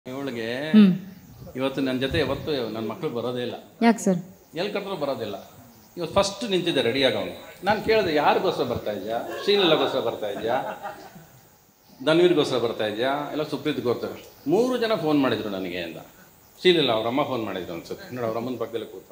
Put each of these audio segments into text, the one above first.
ಇವಳಿಗೆ ಹ್ಮ್ ಇವತ್ತು ನನ್ನ ಜೊತೆ ಯಾವತ್ತು ನನ್ನ ಮಕ್ಕಳು ಬರೋದೇ ಇಲ್ಲ ಯಾಕೆ ಸರ್ ಎಲ್ಲಿ ಕರೆದ್ರೂ ಬರೋದಿಲ್ಲ ಇವತ್ತು ಫಸ್ಟ್ ನಿಂತಿದ್ದೆ ರೆಡಿಯಾಗ ಅವನು ನಾನು ಕೇಳಿದೆ ಯಾರಿಗೋಸ್ಕರ ಬರ್ತಾ ಇದೆಯಾ ಶ್ರೀಲೀಲಾಗೋಸ್ಕರ ಬರ್ತಾ ಇದೆಯಾ ಧನ್ವೀರ್ಗೋಸ್ಕರ ಬರ್ತಾ ಇದೆಯಾ ಎಲ್ಲ ಸುಪ್ರೀತ್ಗೋಸ್ಕರ ಮೂರು ಜನ ಫೋನ್ ಮಾಡಿದ್ರು ನನಗೆ ಅಂತ ಶ್ರೀಲೀಲಾ ಅವ್ರ ಅಮ್ಮ ಫೋನ್ ಮಾಡಿದ್ರು ಅನ್ಸುತ್ತೆ ನೋಡಿ ಅವ್ರ ಅಮ್ಮನ ಪಕ್ಕದಲ್ಲಿ ಕೂತ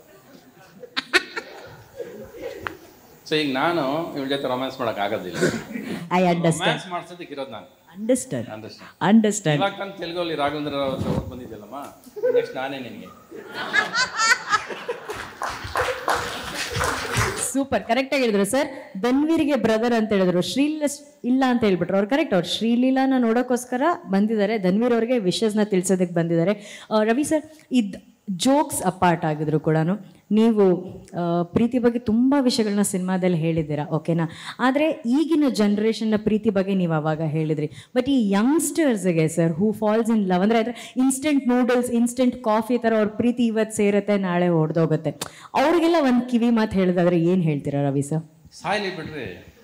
ಸೊ ಈಗ ನಾನು ಇವಳ ಜೊತೆ ರೊಮ್ಯಾನ್ಸ್ ಮಾಡೋಕೆ ಆಗೋದಿಲ್ಲ ಐ ಅಂಡರ್ಸ್ಟ್ಯಾಂಡ್ ರೊಮ್ಯಾನ್ಸ್ ಮಾಡ್ಸೋದಕ್ಕೆ ಇರೋದು ನಾನು ಅಂಡರ್ಸ್ಟ್ಯಾಂಡ್ ಅಂಡರ್ಸ್ಟ್ಯಾಂಡ್ ಅಂಡರ್ಸ್ಟ್ಯಾಂಡ್ ಇವಾಗ ತಾನು ತೆಲುಗಲ್ಲಿ ರಾಘವೇಂದ್ರ ರಾವ್ ಅವ್ರು ಬಂದಿದ್ದಲ್ಲಮ್ಮ ನೆಕ್ಸ್ಟ್ ನಾನೇ ನಿನಗೆ ಸೂಪರ್ ಕರೆಕ್ಟಾಗಿ ಹೇಳಿದ್ರು ಸರ್ ಧನ್ವೀರ್ಗೆ ಬ್ರದರ್ ಅಂತ ಹೇಳಿದ್ರು ಶ್ರೀಲೀಲಾ ಇಲ್ಲ ಅಂತ ಹೇಳ್ಬಿಟ್ರು ಅವ್ರು ಕರೆಕ್ಟ್ ಅವ್ರು ಶ್ರೀಲೀಲಾನ ನೋಡೋಕ್ಕೋಸ್ಕರ ಬಂದಿದ್ದಾರೆ ಧನ್ವೀರ್ ಅವ್ರಿಗೆ ವಿಷಸ್ನ ತಿಳಿಸೋದಕ್ಕೆ ಬಂದಿದ್ದಾರೆ ಆ, ರವಿ ಸರ್ ಇದು ಜೋಕ್ಸ್ ಅಪಾರ್ಟ್ ಆಗಿದ್ರು ಕೂಡ ನೀವು ಆ, ಪ್ರೀತಿ ಬಗ್ಗೆ ತುಂಬ ವಿಷಯಗಳನ್ನ ಸಿನಿಮಾದಲ್ಲಿ ಹೇಳಿದ್ದೀರಾ ಓಕೆನಾ ಆದರೆ ಈಗಿನ ಜನ್ರೇಷನ್ನ ಪ್ರೀತಿ ಬಗ್ಗೆ ನೀವು ಅವಾಗ ಹೇಳಿದ್ರಿ ಬಟ್ ಈ ಯಂಗ್ಸ್ಟರ್ಸ್ಗೆ sir who falls in love ಅಂದರೆ ಇನ್ಸ್ಟೆಂಟ್ ನೂಡಲ್ಸ್ ಇನ್ಸ್ಟೆಂಟ್ ಕಾಫಿ ಥರ ಅವ್ರ ಪ್ರೀತಿ ಇವತ್ತು ಸೇರುತ್ತೆ ನಾಳೆ ಹೊಡೆದೋಗುತ್ತೆ ಅವ್ರಿಗೆಲ್ಲ ಒಂದು ಕಿವಿ ಮಾತು ಹೇಳಿದಾದ್ರೆ ಏನು ಹೇಳ್ತೀರಾ ರವಿ ಸರ್ ಸಾಯ್ಲಿ ಬಿಡ್ರಿ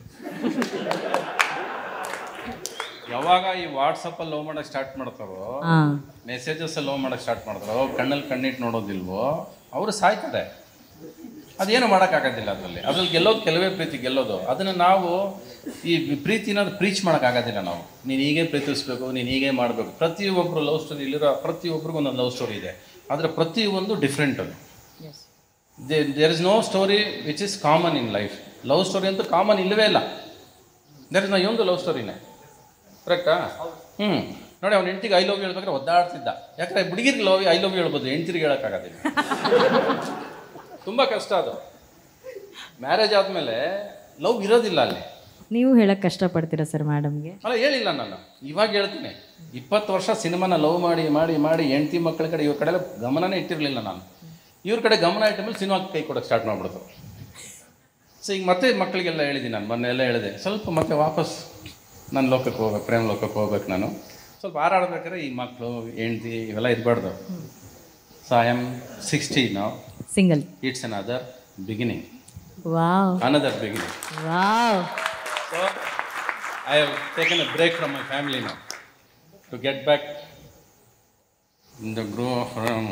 ಯಾವಾಗ ಈ ವಾಟ್ಸಪ್ಪಲ್ಲಿ ಲವ್ ಮಾಡಕ್ಕೆ ಸ್ಟಾರ್ಟ್ ಮಾಡ್ತಾರೋ ಹಾಂ ಮೆಸೇಜಸ್ ಲವ್ ಮಾಡಕ್ಕೆ ಸ್ಟಾರ್ಟ್ ಮಾಡ್ತಾರೋ ಕಣ್ಣಲ್ಲಿ ಕಣ್ಣಿಟ್ಟು ನೋಡೋದಿಲ್ವೋ ಅವರು ಸಾಯ್ತಾರೆ ಅದೇನು ಮಾಡೋಕ್ಕಾಗೋದಿಲ್ಲ ಅದರಲ್ಲಿ ಅದ್ರಲ್ಲಿ ಗೆಲ್ಲೋದು ಕೆಲವೇ ಪ್ರೀತಿ ಗೆಲ್ಲೋದು ಅದನ್ನು ನಾವು ಈ ಪ್ರೀತಿನ ಪ್ರೀಚ್ ಮಾಡೋಕ್ಕಾಗೋದಿಲ್ಲ ನಾವು ನೀನು ಹೀಗೆ ಪ್ರೀತಿಸ್ಬೇಕು ನೀನು ಹೀಗೆ ಮಾಡಬೇಕು ಪ್ರತಿಯೊಬ್ಬರು ಲವ್ ಸ್ಟೋರಿ ಇಲ್ಲಿರೋ ಪ್ರತಿಯೊಬ್ಬರಿಗೂ ಒಂದೊಂದು ಲವ್ ಸ್ಟೋರಿ ಇದೆ ಆದರೆ ಪ್ರತಿಯೊಂದು ಡಿಫ್ರೆಂಟ್ ಅದು there is no story which is common in life love story ಅಂತೂ ಕಾಮನ್ ಇಲ್ಲವೇ ಇಲ್ಲ ದೇರ್ ಇಸ್ ನಾ ಒಂದು ಲವ್ ಸ್ಟೋರಿನೇ ಕರೆಕ್ಟಾ ಹ್ಞೂ ನೋಡಿ ಅವ್ನ ಹೆಂಡ್ತಿಗೆ ಐ ಲವ್ ಹೇಳ್ಬೇಕಾದ್ರೆ ಒದ್ದಾಡ್ತಿದ್ದ ಯಾಕಂದ್ರೆ ಹುಡುಗಿರಿಗೆ ಲವ್ ಐ ಲವ್ ಹೇಳ್ಬೋದು ಹೆಂಡ್ತಿರಿಗೆ ಹೇಳೋಕ್ಕಾಗೋದಿಲ್ಲ ತುಂಬ ಕಷ್ಟ ಅದು ಮ್ಯಾರೇಜ್ ಆದಮೇಲೆ ಲವ್ ಇರೋದಿಲ್ಲ ಅಲ್ಲಿ ನೀವು ಹೇಳಕ್ಕೆ ಕಷ್ಟಪಡ್ತೀರಾ ಸರ್ ಮೇಡಮ್ಗೆ ಅಲ್ಲ ಹೇಳಿಲ್ಲ ನಾನು ಇವಾಗ ಹೇಳ್ತೀನಿ ಇಪ್ಪತ್ತು ವರ್ಷ ಸಿನಿಮಾನ ಲವ್ ಮಾಡಿ ಮಾಡಿ ಮಾಡಿ ಹೆಂಡ್ತಿ ಮಕ್ಕಳ ಕಡೆ ಇವ್ರ ಕಡೆ ಎಲ್ಲ ಗಮನನೇ ಇಟ್ಟಿರಲಿಲ್ಲ ನಾನು ಇವ್ರ ಕಡೆ ಗಮನ ಇಟ್ಟ ಮೇಲೆ ಸಿನಿಮಾಗೆ ಕೈ ಕೊಡೋಕ್ಕೆ ಸ್ಟಾರ್ಟ್ ಮಾಡಿಬಿಡ್ತು ಸೊ ಈಗ ಮತ್ತೆ ಮಕ್ಕಳಿಗೆಲ್ಲ ಹೇಳಿದ್ದೀನಿ ನಾನು ಮೊನ್ನೆ ಎಲ್ಲ ಹೇಳಿದೆ ಸ್ವಲ್ಪ ಮತ್ತೆ ವಾಪಸ್ ನನ್ನ ಲೋಕಕ್ಕೆ ಹೋಗ್ಬೇಕು ಪ್ರೇಮ ಲೋಕಕ್ಕೆ ಹೋಗ್ಬೇಕು ನಾನು ಸ್ವಲ್ಪ ಹಾರಾಡ್ಬೇಕಾದ್ರೆ ಈ ಮಕ್ಕಳು ಹೆಂಡ್ತಿ ಇವೆಲ್ಲ ಇರಬಾರ್ದು ಸೊ ಐ ಆಮ್ ಸಿಕ್ಸ್ಟಿ ನಾವು single it's another beginning wow another beginning wow So I have taken a break from my family now to get back in the groove from.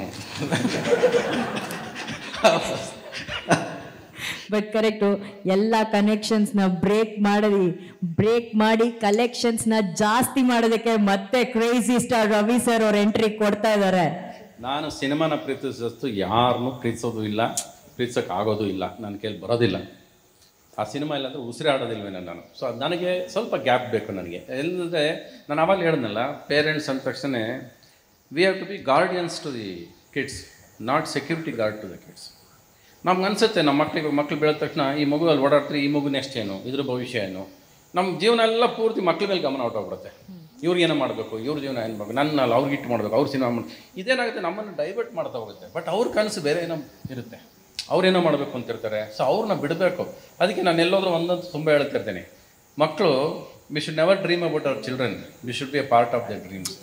But correct ಎಲ್ಲ ಕನೆಕ್ಷನ್ಸ್ನ break ಮಾಡಿ break ಮಾಡಿ ಕಲೆಕ್ಷನ್ಸ್ನ ಜಾಸ್ತಿ ಮಾಡೋದಕ್ಕೆ ಮತ್ತೆ crazy star Ravi sir ಅವ್ರ entry ಕೊಡ್ತಾ ಇದ್ದಾರೆ ನಾನು ಸಿನಿಮಾನ ಪ್ರೀತಿಸಿದಷ್ಟು ಯಾರನ್ನೂ ಪ್ರೀತಿಸೋದು ಇಲ್ಲ ಪ್ರೀತಿಸೋಕೆ ಆಗೋದು ಇಲ್ಲ ನನ್ನ ಕೈಲಿ ಬರೋದಿಲ್ಲ ಆ ಸಿನಿಮಾ ಇಲ್ಲಾಂದ್ರೆ ಉಸಿರಾಡೋದಿಲ್ವೇನೋ ನಾನು ಸೊ ನನಗೆ ಸ್ವಲ್ಪ ಗ್ಯಾಪ್ ಬೇಕು ನನಗೆ ಎಲ್ಲಂದರೆ ನಾನು ಅವಾಗ ಹೇಳಿದ್ನಲ್ಲ ಪೇರೆಂಟ್ಸ್ ಅಂದ ತಕ್ಷಣ we have to be guardians to the kids not security guard to the kids ನಮ್ಗೆ ಅನ್ಸುತ್ತೆ ನಮ್ಮ ಮಕ್ಕಳಿಗೆ ಮಕ್ಳು ಬೆಳೆದ ತಕ್ಷಣ ಈ ಮಗು ಅಲ್ಲಿ ಓಡಾಡ್ತಾರೆ ಈ ಮಗು ನೆಕ್ಸ್ಟ್ ಏನು ಇದ್ರ ಭವಿಷ್ಯ ಏನು ನಮ್ಮ ಜೀವನ ಎಲ್ಲ ಪೂರ್ತಿ ಮಕ್ಳ ಮೇಲೆ ಗಮನ ಹೊರಟೋಗ್ಬಿಡುತ್ತೆ ಇವ್ರಿಗೆ ಏನೋ ಮಾಡಬೇಕು ಇವ್ರ ಜೀವನ ಏನು ಮಾಡಬೇಕು ನನ್ನ ಅಲ್ಲಿ ಅವ್ರಿಗೆ ಇಟ್ಟು ಮಾಡಬೇಕು ಅವ್ರ ಸಿನಿಮಾ ಮಾಡಿ ಇದೇನಾಗುತ್ತೆ ನಮ್ಮನ್ನು ಡೈವರ್ಟ್ ಮಾಡ್ತಾ ಹೋಗುತ್ತೆ ಬಟ್ ಅವ್ರ ಕನಸು ಬೇರೆ ಏನೋ ಇರುತ್ತೆ ಅವ್ರೇನೋ ಮಾಡಬೇಕು ಅಂತಿರ್ತಾರೆ ಸೊ ಅವ್ರನ್ನ ಬಿಡಬೇಕು ಅದಕ್ಕೆ ನಾನು ಎಲ್ಲೋದ್ರೂ ಒಂದೊಂದು ತುಂಬ ಹೇಳ್ತಿರ್ತೀನಿ ಮಕ್ಕಳು we should never dream about our children we should be a part of the dreams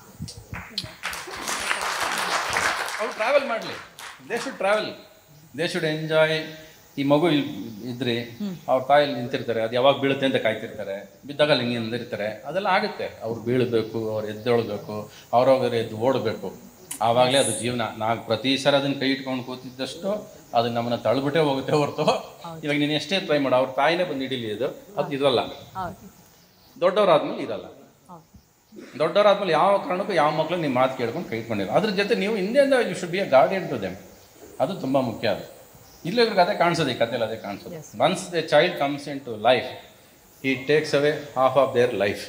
ಅವ್ರು ಟ್ರಾವೆಲ್ ಮಾಡಲಿ they should travel they should enjoy ಈ ಮಗು ಇಲ್ಲಿ ಇದ್ರಿ ಅವ್ರ ತಾಯಲ್ಲಿ ನಿಂತಿರ್ತಾರೆ ಅದು ಯಾವಾಗ ಬೀಳುತ್ತೆ ಅಂತ ಕಾಯ್ತಿರ್ತಾರೆ ಬಿದ್ದಾಗ ಅಲ್ಲಿ ಹಿಂಗೆ ನಿಂದಿರ್ತಾರೆ ಅದೆಲ್ಲ ಆಗುತ್ತೆ ಅವ್ರು ಬೀಳಬೇಕು ಅವ್ರು ಎದ್ದೇಳಬೇಕು ಅವ್ರವ್ರು ಎದ್ದು ಓಡಬೇಕು ಆವಾಗಲೇ ಅದು ಜೀವನ ನಾವು ಪ್ರತಿ ಸಲ ಅದನ್ನು ಕೈ ಇಟ್ಕೊಂಡು ಕೂತಿದ್ದಷ್ಟು ಅದು ನಮ್ಮನ್ನು ತಳ್ಬಿಟ್ಟೇ ಹೋಗುತ್ತೆ ಹೊರತು ಇವಾಗ ನೀನು ಎಷ್ಟೇ ಟ್ರೈ ಮಾಡು ಅವ್ರ ತಾಯಿನೇ ಬಂದು ಹಿಡೀಲಿ ಅದು ಅದು ಇರಲ್ಲ ದೊಡ್ಡವರಾದ್ಮೇಲೆ ಇರಲ್ಲ ದೊಡ್ಡವರಾದ್ಮೇಲೆ ಯಾವ ಕಾರಣಕ್ಕೂ ಯಾವ ಮಕ್ಕಳು ನಿಮ್ಮ ಮಾತು ಕೇಳ್ಕೊಂಡು ಕೈ ಇಟ್ಕೊಂಡಿಲ್ಲ ಅದ್ರ ಜೊತೆ ನೀವು ಹಿಂದೆಯಿಂದ you should be a guardian to them ಅದು ತುಂಬ ಮುಖ್ಯ ಅದು ಇಲ್ಲೇ ಇವ್ರಿಗೆ ಅದೇ ಕಾಣಿಸೋದು ಈ ಕಥೆಯಲ್ಲಿ ಅದೇ ಕಾಣಿಸೋದು once the child comes into life ಈ takes away half of their life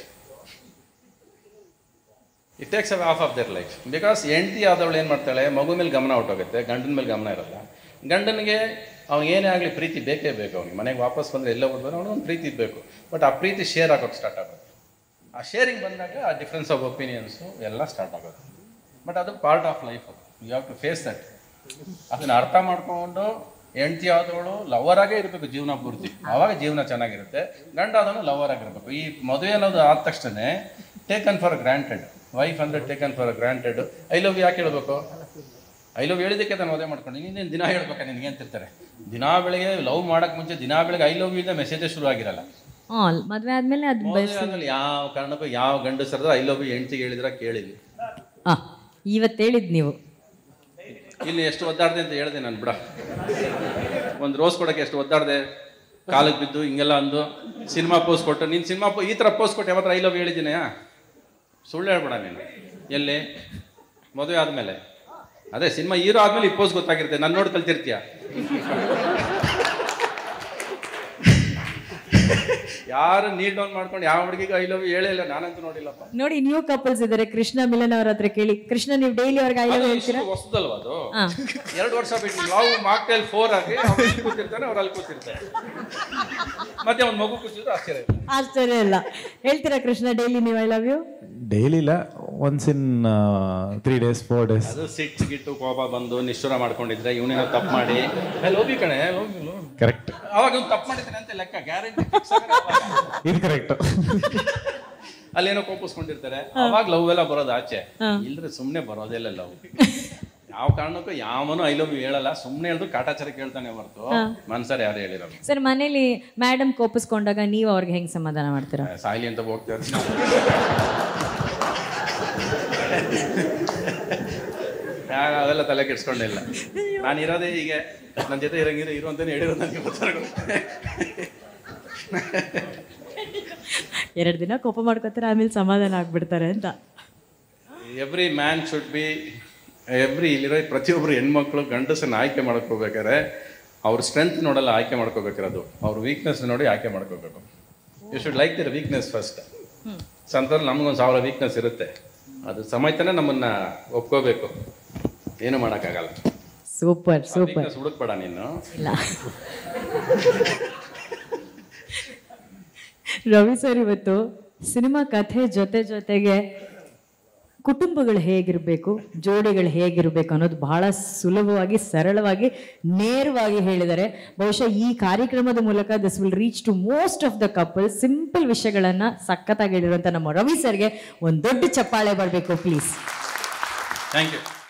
it takes away half of their life because ಹೆಂಡತಿ ಆದವಳು ಏನು ಮಾಡ್ತಾಳೆ ಮಗು ಮೇಲೆ ಗಮನ ಹೊಟ್ಟೋಗುತ್ತೆ ಗಂಡನ ಮೇಲೆ ಗಮನ ಇರಲ್ಲ ಗಂಡನಿಗೆ ಅವ್ನಿಗೆ ಏನೇ ಆಗಲಿ ಪ್ರೀತಿ ಬೇಕೇ ಬೇಕು ಅವ್ನಿಗೆ ಮನೆಗೆ ವಾಪಸ್ ಬಂದರೆ ಎಲ್ಲ ಬಿಡ್ಬೇಕು ಅವ್ನಿಗೊಂದು ಪ್ರೀತಿ ಬೇಕು ಬಟ್ ಆ ಪ್ರೀತಿ ಶೇರ್ ಆಗೋಕ್ಕೆ ಸ್ಟಾರ್ಟ್ ಆಗುತ್ತೆ ಆ ಶೇರಿಂಗ್ ಬಂದಾಗ ಆ ಡಿಫ್ರೆನ್ಸ್ ಆಫ್ ಒಪಿನಿಯನ್ಸು ಎಲ್ಲ ಸ್ಟಾರ್ಟ್ ಆಗೋದು ಬಟ್ ಅದು ಪಾರ್ಟ್ ಆಫ್ ಲೈಫ್ ಅದು you have to face that ಅದನ್ನು ಅರ್ಥ ಮಾಡ್ಕೊಂಡು ಹೆಂಡತಿ ಆದವಳು ಲವರಾಗೇ ಇರಬೇಕು ಜೀವನ ಪೂರ್ತಿ ಆವಾಗ ಜೀವನ ಚೆನ್ನಾಗಿರುತ್ತೆ ಗಂಡ ಆದವನು ಲವರ್ ಆಗಿರಬೇಕು ಈ ಮದುವೆ ಅನ್ನೋದು ಆದ ತಕ್ಷಣ ಟೇಕನ್ ಫಾರ್ ಗ್ರಾಂಟೆಡ್ ವೈಫ್ ಅಂದರೆ taken for granted I love ಯಾಕೆ ಹೇಳ್ಬೇಕು ಐ ಲವ್ ಹೇಳಿದ್ದಕ್ಕೆ ನಾನು ಮದುವೆ ಮಾಡ್ಕೊಂಡು ನೀನೇನು ದಿನ ಹೇಳ್ಬೇಕಾ ನಿನಗೆ ಅಂತಿರ್ತಾರೆ ದಿನಾ ಬೆಳಗ್ಗೆ ಲವ್ ಮಾಡೋಕ್ಕೆ ಮುಂಚೆ ದಿನಾ ಬೆಳಗ್ಗೆ ಐ ಲವ್ ಇಂದ ಮೆಸೇಜೇ ಶುರು ಆಗಿರಲ್ಲ ಹಾಂ ಮದುವೆ ಆದಮೇಲೆ ಅದು ಮದುವೆ ಆದ್ಮೇಲೆ ಯಾವ ಕಾರಣಕ್ಕೂ ಯಾವ ಗಂಡಸರದ ಐ ಲವ್ ಹೆಂಡ್ತಿಗೆ ಹೇಳಿದ್ರ ಕೇಳಿದ್ವಿ ಆ ಇವತ್ತು ಹೇಳಿದ್ ನೀವು ಇಲ್ಲಿ ಎಷ್ಟು ಒದ್ದಾಡ್ದೆ ಅಂತ ಹೇಳಿದೆ ನಾನು ಬಿಡ ಒಂದು ರೋಸ್ ಕೊಡೋಕ್ಕೆ ಎಷ್ಟು ಒದ್ದಾಡ್ದೆ ಕಾಲಿಗೆ ಬಿದ್ದು ಹಿಂಗೆಲ್ಲ ಅಂದು ಸಿನಿಮಾ ಪೋಸ್ ಕೊಟ್ಟು ನೀನು ಸಿನಿಮಾ ಈ ಥರ ಪೋಸ್ ಕೊಟ್ಟು ಯಾವತ್ರ ಐ ಲವ್ ಹೇಳಿದ್ದೀನಾ ಸುಳ್ಳು ಹೇಳ್ಬೇಡ ನೀನು ಎಲ್ಲಿ ಮದುವೆ ಆದಮೇಲೆ ಅದೇ ಸಿನಿಮಾ ಹೀರೋ ಆದಮೇಲೆ ಈ ಪೋಸ್ ಗೊತ್ತಾಗಿರುತ್ತೆ ನಾನು ನೋಡಿ ಕಲ್ತಿರ್ತೀಯ ಯಾರು ನೀಡ್ ಡೌನ್ ಮಾಡ್ಕೊಂಡು ಯಾವ ಹುಡುಗಿಗೆ ಐ ಲವ್ ಹೇಳೇ ಇಲ್ಲ ನಾನಂತೂ ನೋಡಿಲ್ಲಪ್ಪ ನೋಡಿ ನ್ಯೂ ಕಪಲ್ಸ್ ಇದ್ದಾರೆ ಕೃಷ್ಣ ಮಿಲನ್ ಅವ್ರ ಹತ್ರ ಕೇಳಿ ಕೃಷ್ಣ ನೀವು ಡೈಲಿ ಅವ್ರಿಗೆ ಐ ಲವ್ ಅದು ಹೇಳ್ತೀರಾ ಇಷ್ಟು ಹೊಸದಲ್ವಾ ಅದು ಹಾ. ಎರಡು ವರ್ಷ ಬಿಟ್ಟು ಲವ್ ಮಾಕ್ಟೇಲ್ ಫೋರ್ ಆಗಿ ಅವ್ನು ಇಲ್ಲಿ ಕೂತಿರ್ತಾನೆ ಅವ್ರು ಅಲ್ಲಿ ಕೂತಿರ್ತಾರೆ ಮತ್ತೆ ಒಂದು ಮಗು ಕೂತಿದ್ರು ಆಶ್ಚರ್ಯ ಇಲ್ಲ. ಆಶ್ಚರ್ಯ ಇಲ್ಲ ಹೇಳ್ತೀರಾ ಕೃಷ್ಣ ಡೈಲಿ ನೀವು ಐ ಲವ್ ಯು ಡೈಲಿ ಇಲ್ಲ once in three days four days ಅದು ಸಿಟ್ಟು ಗಿಟ್ಟು ಕೋಪ ಬಂದು ನಿಷ್ಠುರ ಮಾಡ್ಕೊಂಡಿದ್ರೆ ಇವನೇನೋ ತಪ್ಪು ಮಾಡಿ ಲೋಬಿ ಕಣೆ ಲೋಬಿ ಕರೆಕ್ಟ್ ಅವಾಗ ಇವ್ನು ತಪ್ಪು ಮಾಡಿದ್ದಾನೆ ಅಂತ ಲೆಕ್ಕ ಗ್ಯಾರಂಟಿ ಇದು ಕರೆಕ್ಟ್ ಅಲ್ಲೇನೋ ಕೋಪಿಸ್ಕೊಂಡಿರ್ತಾರೆ ಅವಾಗ ಲವ್ ಎಲ್ಲ ಬರೋದು ಆಚೆ ಇಲ್ದ್ರೆ ಸುಮ್ಮನೆ ಬರೋದಿಲ್ಲ ಲವ್ ಯಾವ ಕಾರಣಕ್ಕೂ ಯಾವನು ಐ ಲವ್ ಹೇಳಲ್ಲ ಸುಮ್ಮನೆ ಹೇಳಿದ್ರು ಕಾಟಾಚಾರ ಕೇಳ್ತಾನೆ ಹೊರತು ಮನ್ಸರ್ ಯಾರು ಹೇಳಿರಲ್ಲ ಸರ್ ಮನೇಲಿ ಮೇಡಮ್ ಕೋಪಿಸ್ಕೊಂಡಾಗ ನೀವು ಅವ್ರಿಗೆ ಹೆಂಗ್ ಸಮಾಧಾನ ಮಾಡ್ತೀರಾ ಸಾಯ್ಲಿ ಅಂತ ಹೋಗ್ತಾ ಇರ್ತೀನಿ ಯಾರು ಅವೆಲ್ಲ ತಲೆ ಕೆಡ್ಸ್ಕೊಂಡಿಲ್ಲ ನಾನು ಇರೋದೇ ಹೀಗೆ ನನ್ನ ಜೊತೆ ಇರಂಗಿರೋ ಇರು ಅಂತಾನೆ ಹೇಳಿರೋದು ನನಗೆ ಗೊತ್ತಾಗ ಎರಡು ದಿನ ಕೋಪ ಮಾಡ್ಕೋತಾರೆ ಆಮೇಲೆ ಸಮಾಧಾನ ಆಗ್ಬಿಡ್ತಾರೆ ಅಂತ every man should be every ಇಲ್ಲಿರೋ ಪ್ರತಿಯೊಬ್ಬರು ಹೆಣ್ಮಕ್ಳು ಗಂಡಸನ್ನ ಆಯ್ಕೆ ಮಾಡ್ಕೋಬೇಕಾದ್ರೆ ಅವ್ರ ಸ್ಟ್ರೆಂತ್ ನೋಡಲ್ಲ ಆಯ್ಕೆ ಮಾಡ್ಕೋಬೇಕಿರೋದು ಅವ್ರ ವೀಕ್ನೆಸ್ ನೋಡಿ ಆಯ್ಕೆ ಮಾಡ್ಕೋಬೇಕು you should like their weakness first ಸಂತಲ್ಲಿ ನಮಗೊಂದು ಸಾವಿರ ವೀಕ್ನೆಸ್ ಇರುತ್ತೆ ಅದು ಸಮೇತನೇ ನಮ್ಮನ್ನ ಒಪ್ಕೋಬೇಕು ಏನು ಮಾಡೋಕ್ಕಾಗಲ್ಲ ಸೂಪರ್ ಸೂಪರ್ ವೀಕ್ನೆಸ್ ಹುಡುಕ್ಬೇಡ ನೀನು ಇಲ್ಲ ರವಿ ಸರ್ ಇವತ್ತು ಸಿನಿಮಾ ಕಥೆ ಜೊತೆ ಜೊತೆಗೆ ಕುಟುಂಬಗಳು ಹೇಗಿರಬೇಕು ಜೋಡಿಗಳು ಹೇಗಿರಬೇಕು ಅನ್ನೋದು ಬಹಳ ಸುಲಭವಾಗಿ ಸರಳವಾಗಿ ನೇರವಾಗಿ ಹೇಳಿದ್ದಾರೆ ಬಹುಶಃ ಈ ಕಾರ್ಯಕ್ರಮದ ಮೂಲಕ this will reach to most of the couple simple ವಿಷಯಗಳನ್ನು ಸಖತ್ತಾಗಿ ಹೇಳಿರುವಂಥ ನಮ್ಮ ರವಿ ಸರ್ಗೆ ಒಂದು ದೊಡ್ಡ ಚಪ್ಪಾಳೆ ಬರಬೇಕು ಪ್ಲೀಸ್ ಥ್ಯಾಂಕ್ ಯು